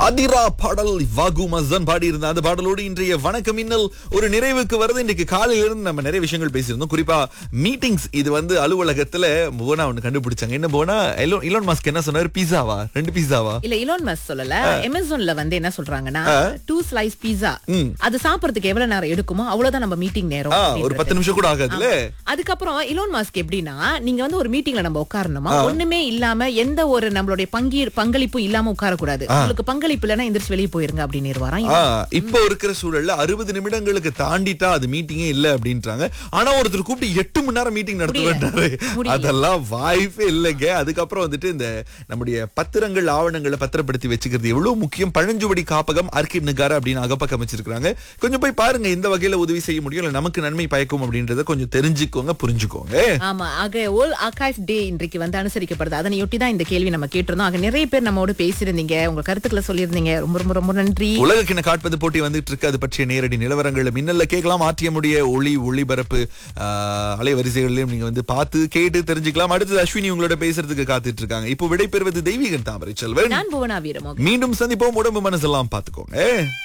அதிரா பாடல் வாகு மசன் பாடி இருந்த அந்த பாடலோடு இன்றைய வணக்கம் மின்னல் ஒரு நிறைவுக்கு வருது இன்றைக்கு காலையில இருந்து நம்ம நிறைய விஷயங்கள் பேசியிருந்தோம் குறிப்பா மீட்டிங்ஸ் இது வந்து அலுவலகத்துல போனா ஒண்ணு கண்டுபிடிச்சாங்க என்ன போனா எலோன் இலோன் மாஸ்க் என்ன சொன்னாரு பீஸாவா ரெண்டு பீஸாவா இல்ல இலோன் மஸ் சொல்லல அமேசான்ல வந்து என்ன சொல்றாங்கன்னா டூ ஸ்லைஸ் பீஸா அது சாப்பிடுறதுக்கு எவ்வளவு நேரம் எடுக்குமோ அவ்வளவுதான் நம்ம மீட்டிங் நேரம் ஆ, ஒரு அப்படின்றது. பத்து நிமிஷம் கூட ஆகாதுல்ல அதுக்கப்புறம் இலோன் மாஸ்க் எப்படின்னா நீங்க வந்து ஒரு மீட்டிங்ல நம்ம உட்காரணுமா ஒண்ணுமே இல்லாம எந்த ஒரு நம்மளுடைய பங்கி பங்களிப்பும் இல்லாம உட்காரக்கூடாது உங்களுக்கு பங்களிப்பு இல்லைன்னா எந்திரிச்சு வெளியே போயிருங்க அப்படின்னு வரான் ஆ, இப்போ இருக்கிற சூழல்ல அறுபது நிமிடங்களுக்கு தாண்டிட்டா அது மீட்டிங்கே இல்ல அப்படின்றாங்க ஆனா ஒருத்தர் கூப்பிட்டு எட்டு மணி நேரம் மீட்டிங் நடத்துவேன்றாரு முடியல. அதெல்லாம் வாய்ப்பே இல்லைங்க அதுக்கப்புறம் வந்துட்டு இந்த நம்முடைய பத்திரங்கள் ஆவணங்களை பத்திரப்படுத்தி வச்சுக்கிறது எவ்வளவு முக்கியம் பழஞ்சுவடி காப்பகம் அர்க்கிப் நிகார அப்படின்னு அகப்பக்கம் வச்சிருக்காங்க கொஞ்சம் போய் பாருங்க இந்த வகையில உதவி செய்ய முடியும் இல்ல நமக்கு நன்மை பயக்கும் அப்படின்றத கொஞ்சம் தெரிஞ்சுக்கோங்க புரிஞ்சுக்கோங்க ஆமா ஆக ஓல் ஆர்கைவ் டே இன்றைக்கு வந்து அனுசரிக்கப்படுது அதனையொட்டி தான் இந்த கேள்வி நம்ம கேட்டிருந்தோம் ஆக நிறைய பேர் நம்மோடு பேசியிருந்தீங்க உங்க கருத்துக்களை சொல்லியிருந்தீங்க ரொம்ப ரொம்ப ரொம்ப நன்றி உலக கிண காட்பது போட்டி வந்துட்டு இருக்கு அது பற்றிய நேரடி நிலவரங்களை மின்னல்ல கேட்கலாம் ஆற்றியமுடைய ஒளி ஒளிபரப்பு ஆஹ், அலைவரிசைகளிலும் நீங்க வந்து பார்த்து கேட்டு தெரிஞ்சுக்கலாம் அடுத்தது அஸ்வினி உங்களோட பேசுறதுக்கு காத்துட்டு இருக்காங்க இப்போ விடை பெறுவது தெய்வீகன் தாமரை செல்வன் நான் புவனா வீரமோ மீண்டும் சந்திப்போம் உடம்பு மனசெல்லாம் பாத்துக்கோங்க